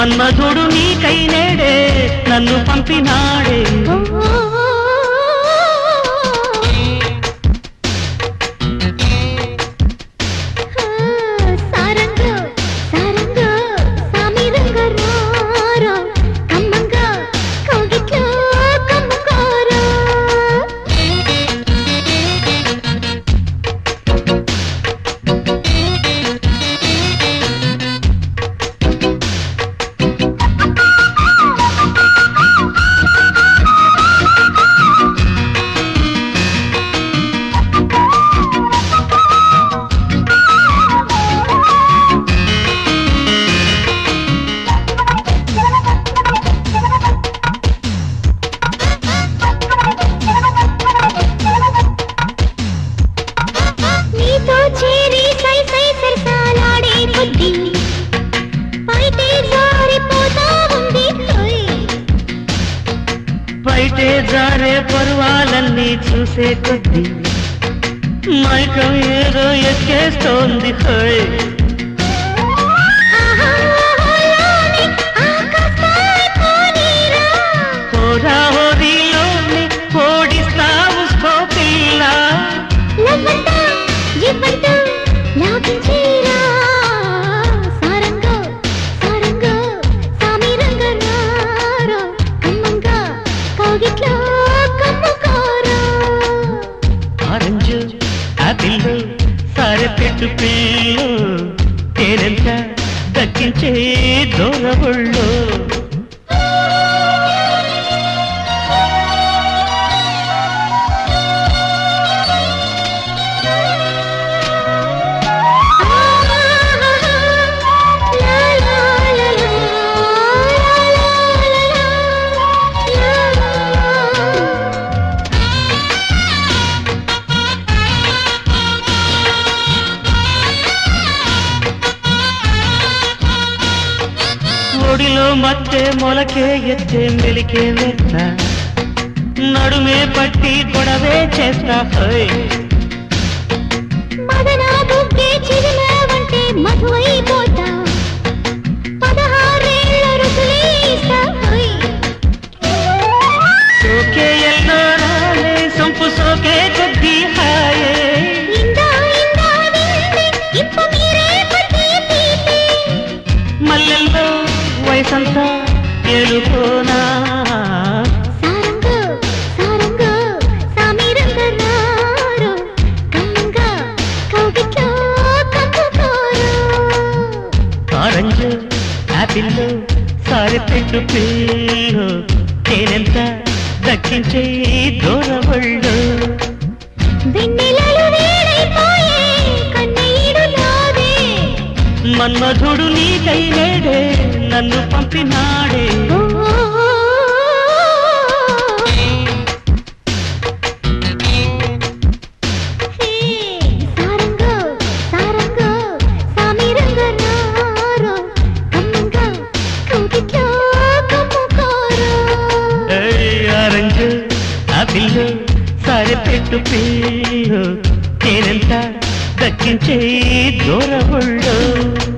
మన్మధుడు నీకై నేడే నన్ను పంపినాడే సారంగ సారంగ సామిరంగ రారా కమ్మంగ కౌగిట్లో కమ్ముకోరా నీతో చేరి సై సై సరసాలాడే కొద్ది పైటే జారిపోతా ఉంది హోయ్. బయటే జారే పర్వాలన్నీ చూసే కొద్ది మైకం ఏదో ఎక్కేస్తోంది హోయ్ ఆహా, ఆహాలోని ఆకాశమై పోనీరా. హోరా హోరీలోని ఓడిస్తావు స్కోపిల్లా లవ్వంతా, జివ్వంతా లాగించేరా. సారంగా, సారంగా, సామిరంగా రారా. కమ్మంగా, కౌగిట్లో కమ్ముకోరా. ఆరెంజ్ ఆపిల్ సారె పెట్టు పిల్లు తేనెంత దక్కించే దూరబుళ్ళు ఒడిలో మత్తే మొలకే ఎత్తే మెలికే మెత్త నడుమే పట్టి గొడవే చేస్తా హోయ్ మదన బుగ్గే చిరునవ్వంటే మధువైపోతా. పదహారేళ్ల రుసులే ఇస్తా, హోయ్. సోకే ఎల్లో రాలే సొంపు సోకే కొద్ది హాయే ఇందా, ఇందా వింటే, ఇప్పు మీరే పట్టి తీపి. మల్లెల్లో వయసంతా ఏలుకోనా సారంగా, సారంగా, సామిరంగా రారో. కమ్మంగా, కౌగిట్లో కమ్ముకోరా. ఆరెంజ్ ఆపిల్ సారి పెట్టు పిల్లు తేనెంత దక్కించే దూరబళ్ళు వెన్నెలలు వేడైపోయే కన్నీడు నాదే మన్మధుడు నీకై నేడే నన్ను పంపినాడే ఓ హే సారంగ సారంగ సామిరంగ రారో కమ్మంగ కౌగిట్లో కమ్ముకోరా ఏయ్, ఆరెంజ్ ఆపిల్ సారి పెట్టు పిల్లు తేనెంత దక్కించే దూరబళ్ళు